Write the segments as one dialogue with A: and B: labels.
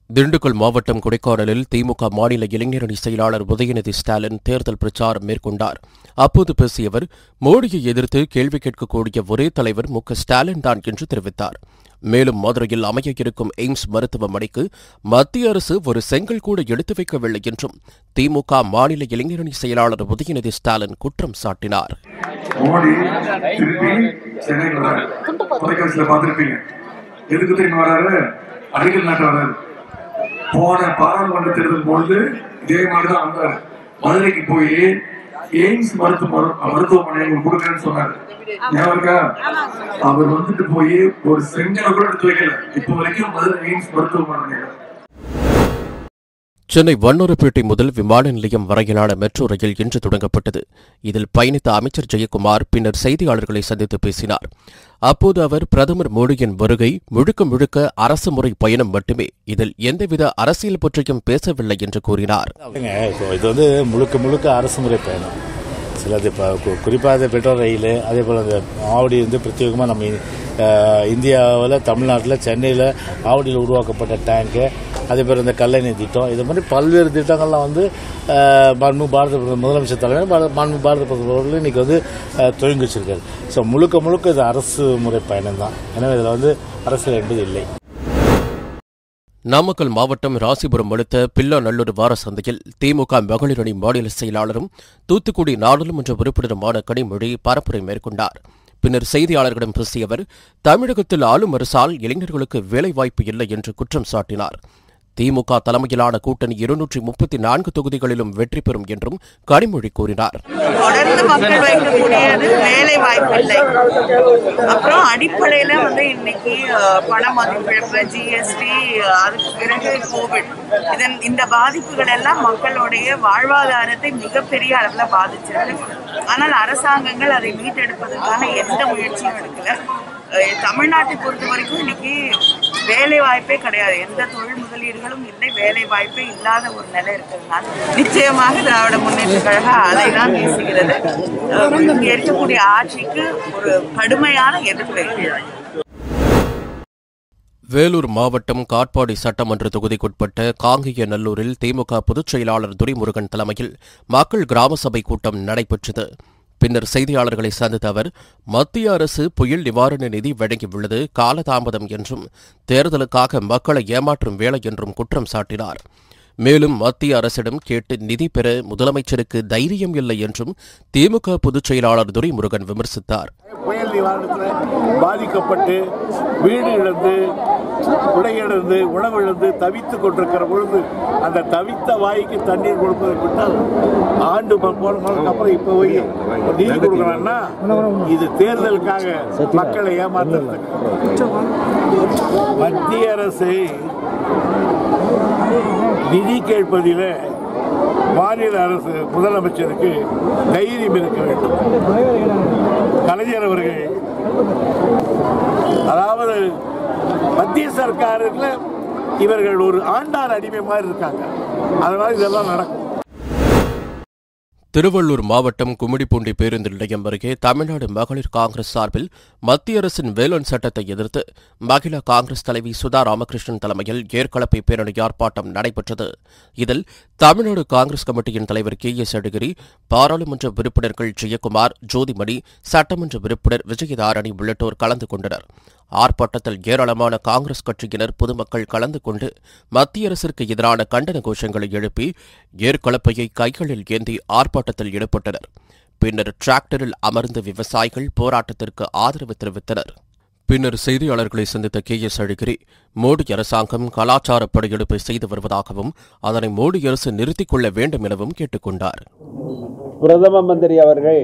A: திண்டுக்கல் மாவட்டம் கொடைக்கானலில் திமுக மாநில இளைஞரணி செயலாளர் உதயநிதி ஸ்டாலின் தேர்தல் பிரச்சாரம் மேற்கொண்டார் அப்போது பேசிய அவர் மோடியை எதிர்த்து கேள்வி கேட்கக்கூடிய ஒரே தலைவர் மு க ஸ்டாலின் தான் என்று தெரிவித்தார் மேலும் மதுரையில் அமைய இருக்கும் எய்ம்ஸ் மருத்துவமனைக்கு மத்திய அரசு ஒரு செங்கல் கூட எடுத்து வைக்கவில்லை என்றும் திமுக மாநில இளைஞரணி செயலாளர் உதயநிதி ஸ்டாலின் குற்றம் சாட்டினார்
B: மோடி திருப்பி சென்னைக்கு வராரு தொலைக்காட்சியில பார்த்திருப்பீங்க எதுக்கு தெரியுமா வராரு அடிக்கல் நாட்ட வராரு போன பாராளுமன்ற தேர்தல் பொழுது இதே மாதிரிதான் வந்தாரு மதுரைக்கு போய் எய்ம்ஸ் மருத்துவ மருத்துவமனை உங்களுக்கு கொடுக்குறேன்னு சொன்னாரு ஞாபகம் இருக்கா அவர் வந்துட்டு போய் ஒரு செங்கலை கூட எடுத்து வைக்கல இப்போ வரைக்கும் மதுரை எய்ம்ஸ் மருத்துவமனை
A: சென்னை வண்ணூர்பேட்டை முதல் விமான நிலையம் வரையிலான மெட்ரோ ரயில் இன்று தொடங்கப்பட்டது இதில் பயணித்த அமைச்சர் ஜெயக்குமார் பின்னர் செய்தியாளர்களை சந்தித்து பேசினார் அப்போது அவர் பிரதமர் மோடியின் வருகை முழுக்க முழுக்க அரசு முறை பயணம் மட்டுமே இதில் எந்தவித அரசியல் பற்றியும் பேசவில்லை என்று கூறினார்
C: இல்லைங்க இப்போ இது வந்து முழுக்க முழுக்க அரசு முறை பயணம் சிலது இப்போ குறிப்பாக இந்த பெட்ரோல் ரயில் அதே போல் இந்த ஆவடி வந்து பிரத்யேகமாக நம்ம இந்தியாவில் தமிழ்நாட்டில் சென்னையில் ஆவடியில் உருவாக்கப்பட்ட டேங்க்கு அதே போல் இந்த கல்லணை திட்டம் இது மாதிரி பல்வேறு திட்டங்கள்லாம் வந்து அஹ், மாண்பு பாரத பிரதமர் முதலமைச்சர் தலைமையில் பாரத- மாண்பு பாரத பிரதமர் அவர்கள் இன்னைக்கு வந்து அஹ், துவங்கி வச்சிருக்காரு ஸோ முழுக்க முழுக்க இது அரசு முறை பயணம் தான் எனவே இதில் வந்து அரசியல் என்பது இல்லை
A: நாமக்கல் மாவட்டம் ராசிபுரம் அடுத்த பில்லாநல்லூர் வார சந்தையில் திமுக மகளிர் அணி மாநில செயலாளரும் தூத்துக்குடி நாடாளுமன்ற உறுப்பினருமான கனிமொழி பரப்புரை மேற்கொண்டார் பின்னர் செய்தியாளர்களிடம் பேசிய அவர் தமிழகத்தில் ஆளும் அரசால் இளைஞர்களுக்கு வேலைவாய்ப்பு இல்லை என்று குற்றம் சாட்டினார் திமுக தலைமையிலான கூட்டணி இருநூற்றி முப்பத்தி நான்கு தொகுதிகளிலும் வெற்றி பெறும் என்றும் கனிமொழி கூறினார்
D: தொடர்ந்து மக்கள் வைக்கக்கூடியது வேலை வாய்ப்பு இல்லை அப்புறம் அடிப்படையில வந்து இன்னைக்கு அஹ், பண மதிப்பிழப்பு ஜிஎஸ்டி அதுக்கு பிறகு கோவிட் இதன் இந்த பாதிப்புகள் எல்லாம் மக்களுடைய வாழ்வாதாரத்தை மிகப்பெரிய அளவில் பாதிச்சிருக்கு ஆனால் அரசாங்கங்கள் அதை மீட்டெடுப்பதற்கான எந்த முயற்சியும் எடுக்கல அஹ், தமிழ்நாட்டை பொறுத்த வரைக்கும் இன்னைக்கு வேலை வாய்ப்பே கிடையாது எந்த தொழில் முதலீடுகளும் இல்லை வேலை வாய்ப்பே இல்லாத ஒரு நிலை இருக்கிறதுனால நிச்சயமாக திராவிட முன்னேற்ற கழகம் அதை தான் வீசுகிறது அஹ் இங்க இருக்கக்கூடிய ஆட்சிக்கு ஒரு கடுமையான எதிர்ப்பு இருக்கிறது
A: வேலூர் மாவட்டம் காட்பாடி சட்டமன்ற தொகுதிக்குட்பட்ட காங்கேயநல்லூரில் திமுக பொதுச் செயலாளர் துரைமுருகன் தலைமையில் மக்கள் கிராம சபை கூட்டம் நடைபெற்றது பின்னர் செய்தியாளர்களை சந்தித்த அவர் மத்திய அரசு புயல் நிவாரண நிதி வழங்கியுள்ளது காலதாமதம் என்றும் தேர்தலுக்காக மக்களை ஏமாற்றும் வேலை என்றும் குற்றம் சாட்டினார் மேலும் மத்திய அரசிடம் கேட்டு நிதி பெற முதலமைச்சருக்கு தைரியம் இல்லை என்றும் திமுக பொதுச் செயலாளர் துரைமுருகன் விமர்சித்தார்
E: புயல் நிவாரணத்தில் பாதிக்கப்பட்டு வீடு இழந்து உடை இழந்து உணவு இழந்து தவித்துக் கொண்டிருக்கிற பொழுது அந்த தவித்த வாய்க்கு தண்ணீர் கொடுப்பதை விட்டால் ஆண்டு ப- போன போனதுக்கு அப்புறம் இப்ப போய் நிதி கொடுக்கணும்னா இது தேர்தலுக்காக மக்களை ஏமாத்துறதுக்கு மத்திய அரசை நிதி கேட்பதில் மாநில அரசு முதலமைச்சருக்கு தைரியம் இருக்க வேண்டும் கலைஞர் அவர்கள் அதாவது மத்திய சர்க்காருக்குள்ள இவர்கள் ஒரு ஆண்டார் அடிமை மாதிரி இருக்காங்க அதனால இதெல்லாம் நடக்கும்
A: திருவள்ளூர் மாவட்டம் கும்மிடிப்பூண்டி பேருந்து நிலையம் அருகே தமிழ்நாடு மகளிர் காங்கிரஸ் சார்பில் மத்திய அரசின் வேளாண் சட்டத்தை எதிர்த்து மகிழா காங்கிரஸ் தலைவி சுதா ராமகிருஷ்ணன் தலைமையில் ஏற்கலப்பை பேரணி ஆர்ப்பாட்டம் நடைபெற்றது இதில் தமிழ்நாடு காங்கிரஸ் கமிட்டியின் தலைவர் கே எஸ் அழகிரி பாராளுமன்ற உறுப்பினர்கள் ஜெயக்குமார் ஜோதிமணி சட்டமன்ற உறுப்பினர் விஜயதாரணி உள்ளிட்டோர் கலந்து கொண்டனர் ஆர்ப்பாட்டத்தில் ஏராளமான காங்கிரஸ் கட்சியினர் பொதுமக்கள் கலந்து கொண்டு மத்திய அரசிற்கு எதிரான கண்டன கோஷங்களை எழுப்பி ஏற்கலப்பையை கைகளில் ஏந்தி ஆர்ப்பாட்டத்தில் ஈடுபட்டனர் பின்னர் டிராக்டரில் அமர்ந்த விவசாயிகள் போராட்டத்திற்கு ஆதரவு தெரிவித்தனர் பின்னர் செய்தியாளர்களை சந்தித்த கே எஸ் அழகிரி மோடி அரசாங்கம் கலாச்சார படையெடுப்பை செய்து வருவதாகவும் அதனை மோடி அரசு நிறுத்திக் கொள்ள வேண்டும் எனவும் கேட்டுக்கொண்டார்
F: பிரதம மந்திரி அவர்கள்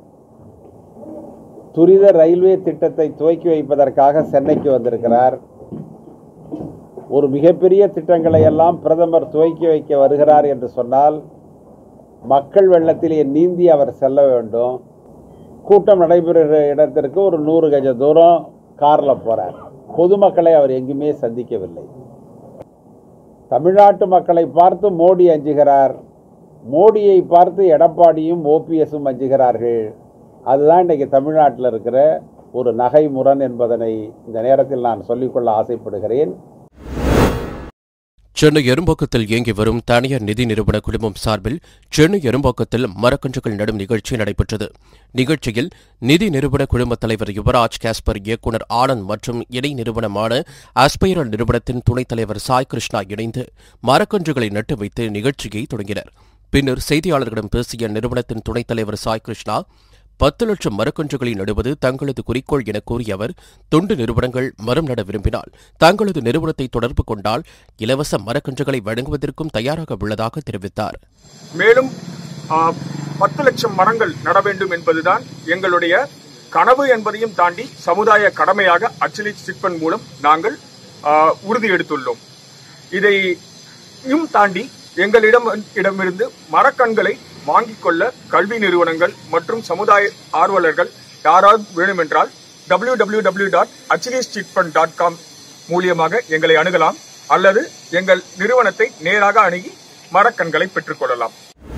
F: துரித ரயில்வே திட்டத்தை துவக்கி வைப்பதற்காக சென்னைக்கு வந்திருக்கிறார் ஒரு மிகப்பெரிய திட்டங்களை எல்லாம் பிரதமர் துவக்கி வைக்க வருகிறார் என்று சொன்னால் மக்கள் வெள்ளத்திலே நீந்தி அவர் செல்ல வேண்டும் கூட்டம் நடைபெறுகிற இடத்திற்கு ஒரு நூறு கஜ தூரம் காரில் போகிறார் பொதுமக்களை அவர் எங்குமே சந்திக்கவில்லை தமிழ்நாட்டு மக்களை பார்த்து மோடி அஞ்சுகிறார் மோடியை பார்த்து எடப்பாடியும் ஓபிஎஸும் அஞ்சுகிறார்கள் அதுதான் இன்றைக்கு தமிழ்நாட்டில் இருக்கிற ஒரு நகைமுரண் என்பதனை இந்த நேரத்தில் நான் சொல்லிக்கொள்ள ஆசைப்படுகிறேன்
A: சென்னை எரும்பாக்கத்தில் இயங்கி வரும் தனியார் நிதி நிறுவன குழுமம் சார்பில் சென்னை எரும்பாக்கத்தில் மரக்கன்றுகள் நடும் நிகழ்ச்சி நடைபெற்றது நிகழ்ச்சியில் நிதி நிறுவன குழும தலைவர் யுவராஜ் காஸ்பர் இயக்குநர் ஆனந்த் மற்றும் இணை நிறுவனமான அஸ்பைரல் நிறுவனத்தின் துணைத் தலைவர் சாய் கிருஷ்ணா இணைந்து மரக்கன்றுகளை நட்டு வைத்து நிகழ்ச்சியை தொடங்கினர் பின்னர் செய்தியாளர்களிடம் பேசிய நிறுவனத்தின் துணைத் தலைவர் சாய் கிருஷ்ணா பத்து லட்சம் மரக்கன்றுகளை நடுவது தங்களது குறிக்கோள் என கூறிய அவர் தொண்டு நிறுவனங்கள் மரம் நட விரும்பினால் தங்களது நிறுவனத்தை தொடர்பு கொண்டால் இலவச மரக்கன்றுகளை வழங்குவதற்கும் தயாராக உள்ளதாக தெரிவித்தார்
G: மேலும் ஆ, பத்து லட்சம் மரங்கள் நட வேண்டும் என்பதுதான் எங்களுடைய கனவு என்பதையும் தாண்டி சமுதாய கடமையாக அச்சலி சிட்பன் மூலம் நாங்கள் ஆ, உறுதி எடுத்துள்ளோம் இதையும் தாண்டி எங்களிடம் இடமிருந்து மரக்கண்களை வாங்கிக் கொள்ள கல்வி நிறுவனங்கள் மற்றும் சமுதாய ஆர்வலர்கள் யாராவது வேண்டுமென்றால் W W W dot dot com மூலியமாக எங்களை அணுகலாம் அல்லது எங்கள் நிறுவனத்தை நேராக அணுகி மரக்கண்களை பெற்றுக்கொள்ளலாம்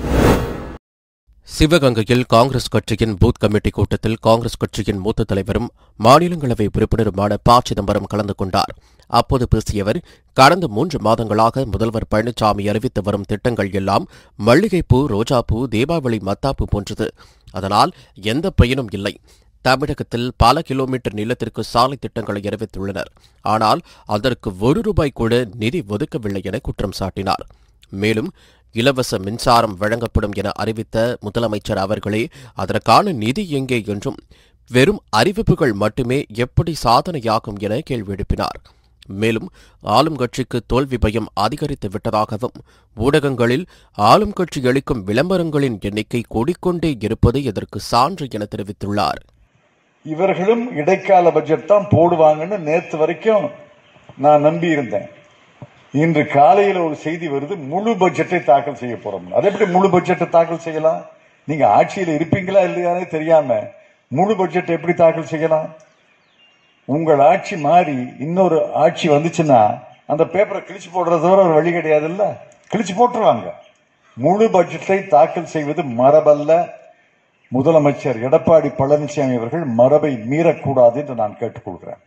A: சிவகங்கையில் காங்கிரஸ் கட்சியின் பூத் கமிட்டி கூட்டத்தில் காங்கிரஸ் கட்சியின் மூத்த தலைவரும் மாநிலங்களவை உறுப்பினருமான ப சிதம்பரம் கலந்து கொண்டார் அப்போது பேசிய அவர் கடந்த மூன்று மாதங்களாக முதல்வர் பழனிசாமி அறிவித்து வரும் திட்டங்கள் எல்லாம் மல்லிகைப்பூ ரோஜாப்பூ தீபாவளி மத்தாப்பு போன்றது அதனால் எந்த பயனும் இல்லை தமிழகத்தில் பல கிலோமீட்டர் நீளத்திற்கு சாலை திட்டங்களை அறிவித்துள்ளனர் ஆனால் அதற்கு ஒரு ரூபாய் கூட நிதி ஒதுக்கவில்லை என குற்றம் சாட்டினார் மேலும் இலவச மின்சாரம் வழங்கப்படும் என அறிவித்த முதலமைச்சர் அவர்களே அதற்கான நிதி எங்கே என்றும் வெறும் அறிவிப்புகள் மட்டுமே எப்படி சாதனையாகும் என கேள்வி எழுப்பினார் மேலும் ஆளும் கட்சிக்கு தோல்வி பயம் அதிகரித்து விட்டதாகவும் ஊடகங்களில் ஆளும் கட்சி அளிக்கும் விளம்பரங்களின் எண்ணிக்கை கூடிக்கொண்டே இருப்பது இதற்கு சான்று என தெரிவித்துள்ளார்
E: இவர்களும் இடைக்கால பட்ஜெட் தான் போடுவாங்கன்னு நேத்து வரைக்கும் நான் நம்பி இருந்தேன் இன்று காலையில் ஒரு செய்தி வருது முழு பட்ஜெட்டை தாக்கல் செய்ய போறோம் அது எப்படி முழு பட்ஜெட்டை தாக்கல் செய்யலாம் நீங்க ஆட்சியில் இருப்பீங்களா இல்லையானே தெரியாம முழு பட்ஜெட் எப்படி தாக்கல் செய்யலாம் உங்கள் ஆட்சி மாறி இன்னொரு ஆட்சி வந்துச்சுன்னா அந்த பேப்பரை கிழிச்சு போடுறது தவிர ஒரு வழி கிடையாது இல்ல கிழிச்சு போட்டுருவாங்க முழு பட்ஜெட்டை தாக்கல் செய்வது மரபல்ல முதலமைச்சர் எடப்பாடி பழனிசாமி அவர்கள் மரபை மீறக்கூடாது என்று நான் கேட்டுக்கொள்கிறேன்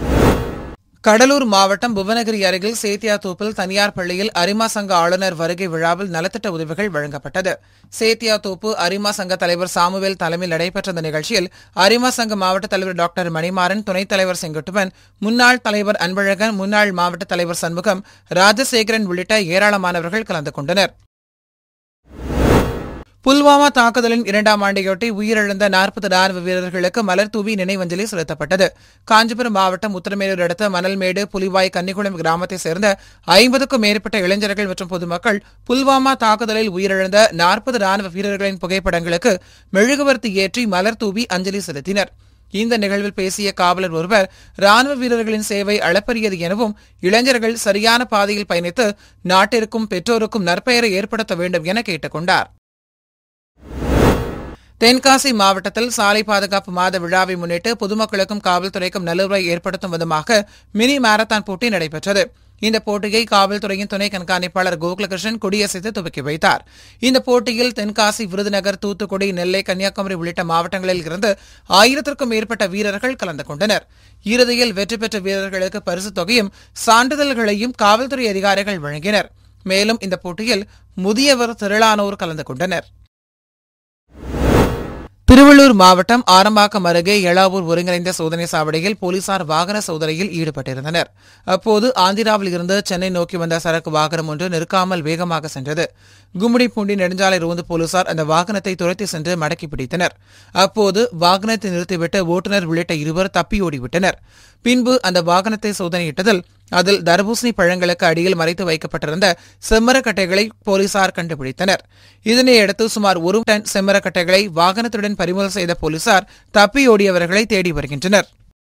H: கடலூர் மாவட்டம் புவனகிரி அருகில் சேத்தியாத்தோப்பில் தனியார் பள்ளியில் அரிமா சங்க ஆளுநர் வருகை விழாவில் நலத்திட்ட உதவிகள் வழங்கப்பட்டது சேத்தியாத்தோப்பு அரிமா சங்க தலைவர் சாமுவேல் தலைமையில் நடைபெற்ற இந்த நிகழ்ச்சியில் அரிமா சங்க மாவட்ட தலைவர் டாக்டர் மணிமாறன் துணைத் தலைவர் செங்குட்டுவன் முன்னாள் தலைவர் அன்பழகன் முன்னாள் மாவட்ட தலைவர் சண்முகம் ராஜசேகரன் உள்ளிட்ட ஏராளமானவர்கள் கலந்து கொண்டனர் புல்வாமா தாக்குதலின் இரண்டாம் ஆண்டையொட்டி உயிரிழந்த நாற்பது ராணுவ வீரர்களுக்கு மலர் தூவி நினைவஞ்சலி செலுத்தப்பட்டது காஞ்சிபுரம் மாவட்டம் உத்தரமேரூர் அடுத்த மணல்மேடு புலிவாய் கன்னிகுளம் கிராமத்தைச் சேர்ந்த ஐம்பதுக்கும் மேற்பட்ட இளைஞர்கள் மற்றும் பொதுமக்கள் புல்வாமா தாக்குதலில் உயிரிழந்த நாற்பது ராணுவ வீரர்களின் புகைப்படங்களுக்கு மெழுகுவர்த்தி ஏற்றி மலர் தூவி அஞ்சலி செலுத்தினர் இந்த நிகழ்வில் பேசிய காவலர் ஒருவர் ராணுவ வீரர்களின் சேவை அளப்பரியது எனவும் இளைஞர்கள் சரியான பாதையில் பயணித்து நாட்டிற்கும் பெற்றோருக்கும் நற்பெயரை ஏற்படுத்த வேண்டும் என கேட்டுக் கொண்டார் தென்காசி மாவட்டத்தில் சாலை பாதுகாப்பு மாத விழாவை முன்னிட்டு பொதுமக்களுக்கும் காவல்துறைக்கும் நல்லுறவை ஏற்படுத்தும் விதமாக மினி மாரத்தான் போட்டி நடைபெற்றது இந்த போட்டியை காவல்துறையின் துணை கண்காணிப்பாளர் கோகுலகிருஷ்ணன் கொடியசைத்து துவக்கி வைத்தார் இந்த போட்டியில் தென்காசி விருதுநகர் தூத்துக்குடி நெல்லை கன்னியாகுமரி உள்ளிட்ட மாவட்டங்களில் இருந்து ஆயிரத்திற்கும் மேற்பட்ட வீரர்கள் கலந்து கொண்டனர் இறுதியில் வெற்றி பெற்ற வீரர்களுக்கு பரிசுத் தொகையும் சான்றிதழ்களையும் காவல்துறை அதிகாரிகள் வழங்கினர் மேலும் இந்த போட்டியில் முதியவர் திரளானோர் கலந்து கொண்டனர் திருவள்ளூர் மாவட்டம் ஆரம்பாக்கம் அருகே எழாவூர் ஒருங்கிணைந்த சோதனை சாவடியில் போலீசார் வாகன சோதனையில் ஈடுபட்டிருந்தனர் அப்போது ஆந்திராவில் இருந்து சென்னை நோக்கி வந்த சரக்கு வாகனம் ஒன்று நிற்காமல் வேகமாக சென்றது கும்மிடிப்பூண்டி நெடுஞ்சாலை ரோந்து போலீசார் அந்த வாகனத்தை துரத்தி சென்று மடக்கி பிடித்தனர் அப்போது வாகனத்தை நிறுத்திவிட்டு ஓட்டுநர் உள்ளிட்ட இருவர் தப்பியோடிவிட்டனர் பின்பு அந்த வாகனத்தை சோதனையிட்டதில் அதில் தர்பூசணி பழங்களுக்கு அடியில் மறைத்து வைக்கப்பட்டிருந்த செம்மரக்கட்டைகளை போலீசார் கண்டுபிடித்தனர் இதனையடுத்து சுமார் ஒரு டன் செம்மரக்கட்டைகளை வாகனத்துடன் பறிமுதல் செய்த போலீசார் தப்பியோடியவர்களை தேடி வருகின்றனர்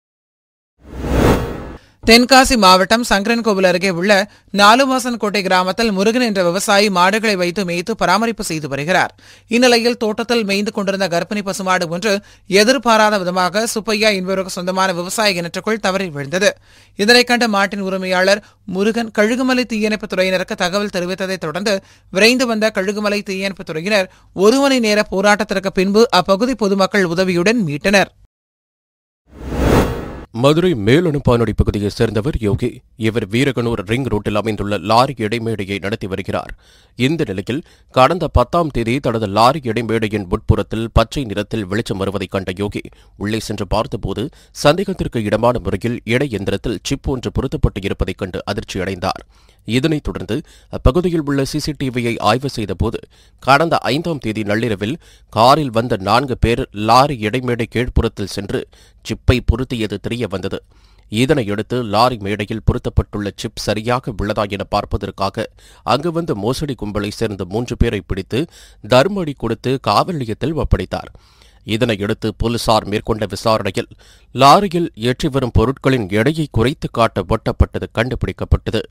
H: தென்காசி மாவட்டம் சங்கரன்கோவில் அருகே உள்ள நாலுவாசன்கோட்டை கிராமத்தில் முருகன் என்ற விவசாயி மாடுகளை வைத்து மேய்த்து பராமரிப்பு செய்து வருகிறார் இந்நிலையில் தோட்டத்தில் மேய்ந்து கொண்டிருந்த கர்ப்பிணி பசுமாடு ஒன்று எதிர்பாராத விதமாக சுப்பையா என்பவருக்கு சொந்தமான விவசாய கிணற்றுக்குள் தவறி விழுந்தது இதனைக் கண்ட மாட்டின் உரிமையாளர் முருகன் கழுகுமலை தீயணைப்புத் துறையினருக்கு தகவல் தெரிவித்ததைத் தொடர்ந்து விரைந்து வந்த கழுகுமலை தீயணைப்புத் துறையினர் ஒரு மணி நேர போராட்டத்திற்கு பின்பு அப்பகுதி பொதுமக்கள் உதவியுடன் மீட்டனர்
A: மதுரை மேலணுப்பானொடி பகுதியைச் சேர்ந்தவர் யோகி இவர் வீரகனூர் ரிங் ரோட்டில் அமைந்துள்ள லாரி இடைமேடையை நடத்தி வருகிறார் இந்த நிலையில் கடந்த பத்தாம் தேதி தனது லாரி இடைமேடையின் உட்புறத்தில் பச்சை நிறத்தில் வெளிச்சம் வருவதைக் கண்ட யோகி உள்ளே சென்று பார்த்தபோது சந்தேகத்திற்கு இடமான முறையில் இடை எந்திரத்தில் சிப் ஒன்று பொருத்தப்பட்டு இருப்பதைக் கண்டு அதிர்ச்சியடைந்தார் இதனைத் தொடர்ந்து அப்பகுதியில் உள்ள சிசிடிவியை ஆய்வு செய்தபோது கடந்த ஐந்தாம் தேதி நள்ளிரவில் காரில் வந்த நான்கு பேர் லாரி இடைமேடை கீழ்ப்புறத்தில் சென்று சிப்பை பொருத்தியது தெரிய வந்தது இதனையடுத்து லாரி மேடையில் பொருத்தப்பட்டுள்ள சிப் சரியாக உள்ளதா என பார்ப்பதற்காக அங்கு வந்த மோசடி கும்பலை சேர்ந்த மூன்று பேரை பிடித்து தர்மடி கொடுத்து காவல் நிலையத்தில் ஒப்படைத்தார் இதனையடுத்து போலீசார் மேற்கொண்ட விசாரணையில் லாரியில் ஏற்றி வரும் பொருட்களின் எடையை குறைத்து காட்ட ஒட்டப்பட்டது கண்டுபிடிக்கப்பட்டது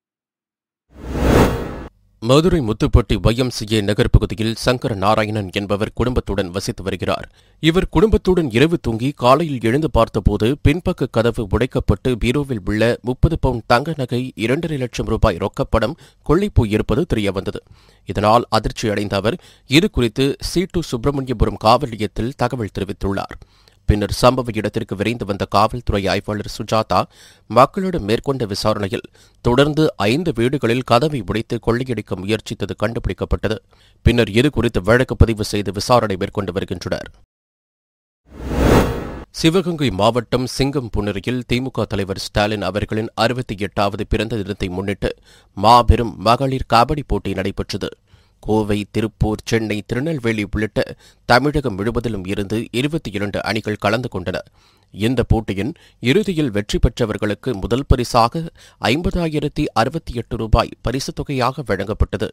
A: மதுரை முத்துப்பட்டி ஒய்எம்சிஏ நகர் பகுதியில் சங்கர நாராயணன் என்பவர் குடும்பத்துடன் வசித்து வருகிறார் இவர் குடும்பத்துடன் இரவு தூங்கி காலையில் எழுந்து பார்த்தபோது பின்பக்க கதவு உடைக்கப்பட்டு பீரோவில் உள்ள முப்பது பவுண்ட் தங்க நகை இரண்டரை லட்சம் ரூபாய் ரொக்கப்படம் கொள்ளைப்போய் இருப்பது தெரியவந்தது இதனால் அதிர்ச்சியடைந்த அவர் இதுகுறித்து சீட்டு சுப்பிரமணியபுரம் காவல் நிலையத்தில் தகவல் தெரிவித்துள்ளார் பின்னர் சம்பவ இடத்திற்கு விரைந்து வந்த காவல்துறை ஆய்வாளர் சுஜாதா மக்களிடம் மேற்கொண்ட விசாரணையில் தொடர்ந்து ஐந்து வீடுகளில் கதவை உடைத்து கொள்ளையடிக்க முயற்சித்தது கண்டுபிடிக்கப்பட்டது பின்னர் இதுகுறித்து வழக்கு பதிவு செய்து விசாரணை மேற்கொண்டு வருகின்றனர் சிவகங்கை மாவட்டம் சிங்கம் புனரியில் திமுக தலைவர் ஸ்டாலின் அவர்களின் அறுபத்தி எட்டாவது பிறந்த தினத்தை முன்னிட்டு மாபெரும் மகளிர் கபடி போட்டி நடைபெற்றது கோவை திருப்பூர் சென்னை திருநெல்வேலி உள்ளிட்ட தமிழகம் முழுவதிலும் இருந்து இருபத்தி இரண்டு அணிகள் கலந்து கொண்டன இந்த போட்டியின் இறுதியில் வெற்றி பெற்றவர்களுக்கு முதல் பரிசாக ஐம்பதாயிரத்தி அறுபத்தி எட்டு ரூபாய் பரிசுத் தொகையாக வழங்கப்பட்டது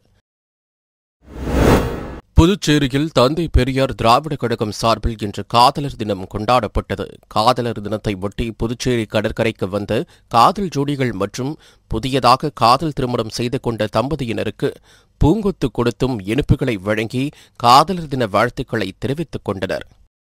A: புதுச்சேரியில் தந்தை பெரியார் திராவிட கழகம் சார்பில் இன்று காதலர் தினம் கொண்டாடப்பட்டது காதலர் தினத்தை ஒட்டி புதுச்சேரி கடற்கரைக்கு வந்த காதல் ஜோடிகள் மற்றும் புதியதாக காதல் திருமணம் செய்து கொண்ட தம்பதியினருக்கு பூங்கொத்து கொடுத்தும் இனிப்புகளை வழங்கி காதலர் தின வாழ்த்துக்களை தெரிவித்துக் கொண்டனர்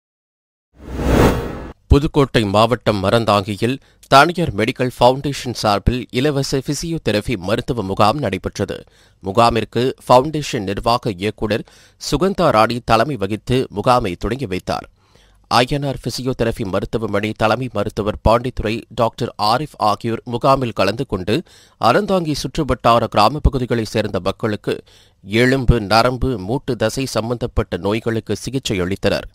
A: புதுக்கோட்டை மாவட்டம் மரந்தாங்கியில் தனியார் மெடிக்கல் ஃபவுண்டேஷன் சார்பில் இலவச பிசியோதெரபி மருத்துவ முகாம் நடைபெற்றது முகாமிற்கு ஃபவுண்டேஷன் நிர்வாக இயக்குநர் சுகந்தா ராணி தலைமை வகித்து முகாமை தொடங்கி வைத்தார் ஐஎன்ஆர் பிசியோதெரபி மருத்துவமனை தலைமை மருத்துவர் பாண்டித்துறை டாக்டர் ஆரிஃப் ஆகியோர் முகாமில் கலந்து கொண்டு அறந்தாங்கி சுற்றுவட்டார கிராமப் பகுதிகளைச் சேர்ந்த மக்களுக்கு எலும்பு நரம்பு மூட்டு தசை சம்பந்தப்பட்ட நோய்களுக்கு சிகிச்சை அளித்தனர்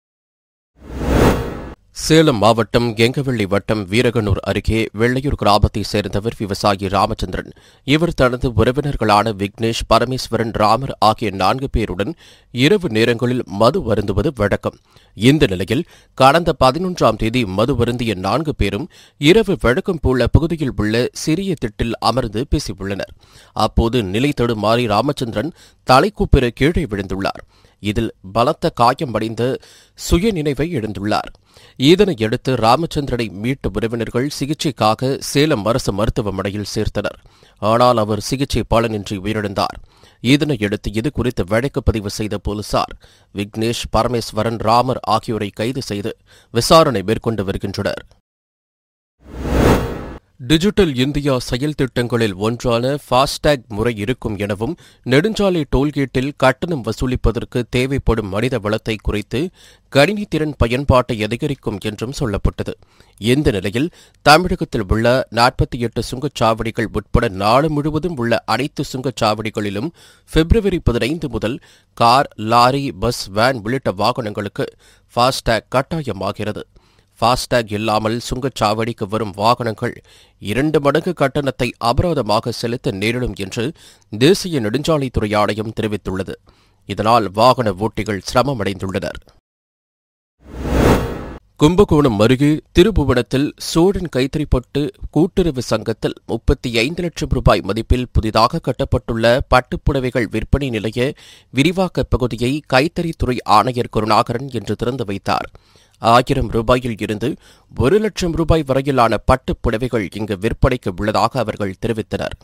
A: சேலம் மாவட்டம் கெங்கவள்ளி வட்டம் வீரகனூர் அருகே வெள்ளையூர் கிராமத்தைச் சேர்ந்தவர் விவசாயி ராமச்சந்திரன் இவர் தனது உறவினர்களான விக்னேஷ் பரமேஸ்வரன் ராமர் ஆகிய நான்கு பேருடன் இரவு நேரங்களில் மது வருந்துவது வழக்கம் இந்த நிலையில் கடந்த பதினொன்றாம் தேதி மது வருந்திய நான்கு பேரும் இரவு வழக்கம் போல பகுதியில் உள்ள சிறிய திட்டில் அமர்ந்து பேசியுள்ளனர் அப்போது நிலை தடுமாறி ராமச்சந்திரன் தலைக்குப்பிற கீழே விழுந்துள்ளார் இதில் பலத்த காயமடைந்த சுயநினைவை இழந்துள்ளார் இதனையடுத்து ராமச்சந்திரனை மீட்ட உறவினர்கள் சிகிச்சைக்காக சேலம் அரசு மருத்துவமனையில் சேர்த்தனர் ஆனால் அவர் சிகிச்சை பலனின்றி உயிரிழந்தார் இதனையடுத்து இது குறித்து வழக்கு பதிவு செய்த போலீசார் விக்னேஷ் பரமேஸ்வரன் ராமர் ஆகியோரை கைது செய்து விசாரணை மேற்கொண்டு வருகின்றனர் டிஜிட்டல் இந்தியா செயல் திட்டங்களில் ஒன்றான ஃபாஸ்டேக் முறை இருக்கும் எனவும் நெடுஞ்சாலை டோல்கேட்டில் கட்டணம் வசூலிப்பதற்கு தேவைப்படும் மனித வளத்தை குறைத்து கணினி திறன் பயன்பாட்டை அதிகரிக்கும் என்றும் சொல்லப்பட்டது இந்த நிலையில் தமிழகத்தில் உள்ள நாற்பத்தி எட்டு சுங்கச்சாவடிகள் உட்பட நாடு முழுவதும் உள்ள அனைத்து சுங்கச்சாவடிகளிலும் பிப்ரவரி பதினைந்து முதல் கார் லாரி பஸ் வேன் உள்ளிட்ட வாகனங்களுக்கு ஃபாஸ்டேக் கட்டாயமாகிறது ஃபாஸ்டேக் இல்லாமல் சுங்கச்சாவடிக்கு வரும் வாகனங்கள் இரண்டு மடங்கு கட்டணத்தை அபராதமாக செலுத்த நேரிடும் என்று தேசிய நெடுஞ்சாலைத்துறை ஆணையம் தெரிவித்துள்ளது இதனால் வாகன ஓட்டிகள் சிரமமடைந்துள்ளனர் கும்பகோணம் அருகே திருபுவனத்தில் சோழன் கைத்தறிப்பட்டு கூட்டுறவு சங்கத்தில் முப்பத்தி ஐந்து லட்சம் ரூபாய் மதிப்பில் புதிதாக கட்டப்பட்டுள்ள பட்டுப்புடவைகள் விற்பனை நிலைய விரிவாக்கப் பகுதியை கைத்தறித்துறை ஆணையர் கருணாகரன் இன்று திறந்து வைத்தார் ஆயிரம் ரூபாயில் இருந்து ஒரு லட்சம் ரூபாய் வரையிலான பட்டுப் புடவைகள் இங்கு விற்பனைக்கு உள்ளதாக அவர்கள் தெரிவித்தனர்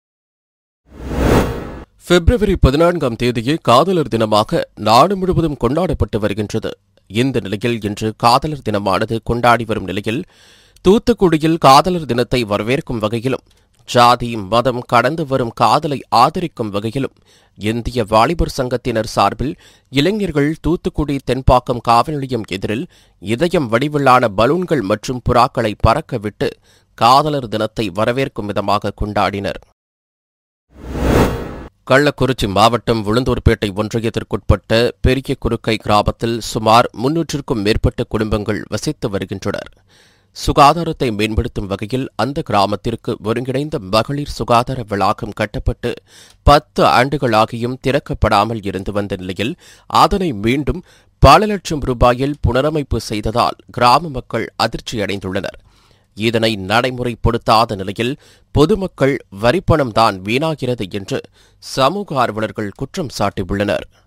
A: பிப்ரவரி பதினான்காம் தேதியே காதலர் தினமாக நாடு முழுவதும் கொண்டாடப்பட்டு வருகின்றது இந்த நிலையில் இன்று காதலர் தினமானது கொண்டாடி வரும் நிலையில் தூத்துக்குடியில் காதலர் தினத்தை வரவேற்கும் வகையிலும் ஜாதி மதம் கடந்து வரும் காதலை ஆதரிக்கும் வகையிலும் இந்திய வாலிபர் சங்கத்தினர் சார்பில் இளைஞர்கள் தூத்துக்குடி தென்பாக்கம் காவல் நிலையம் எதிரில் இதயம் வடிவிலான பலூன்கள் மற்றும் புறாக்களை பறக்க விட்டு காதலர் தினத்தை வரவேற்கும் விதமாக கொண்டாடினர் கள்ளக்குறிச்சி மாவட்டம் உளுந்தூர்பேட்டை ஒன்றியத்திற்குட்பட்ட பெரிய குறுக்கை கிராமத்தில் சுமார் முன்னூற்றுக்கும் மேற்பட்ட குடும்பங்கள் வசித்து வருகின்றனர் சுகாதாரத்தை மேம்படுத்தும் வகையில் அந்த கிராமத்திற்கு ஒருங்கிணைந்த மகளிர் சுகாதார வளாகம் கட்டப்பட்டு பத்து ஆண்டுகளாகியும் திறக்கப்படாமல் இருந்து வந்த நிலையில் அதனை மீண்டும் பல லட்சம் ரூபாயில் புனரமைப்பு செய்ததால் கிராம மக்கள் அதிர்ச்சியடைந்துள்ளனர் இதனை நடைமுறைப்படுத்தாத நிலையில் பொதுமக்கள் வரிப்பணம்தான் வீணாகிறது என்று சமூக ஆர்வலர்கள் குற்றம் சாட்டியுள்ளனர்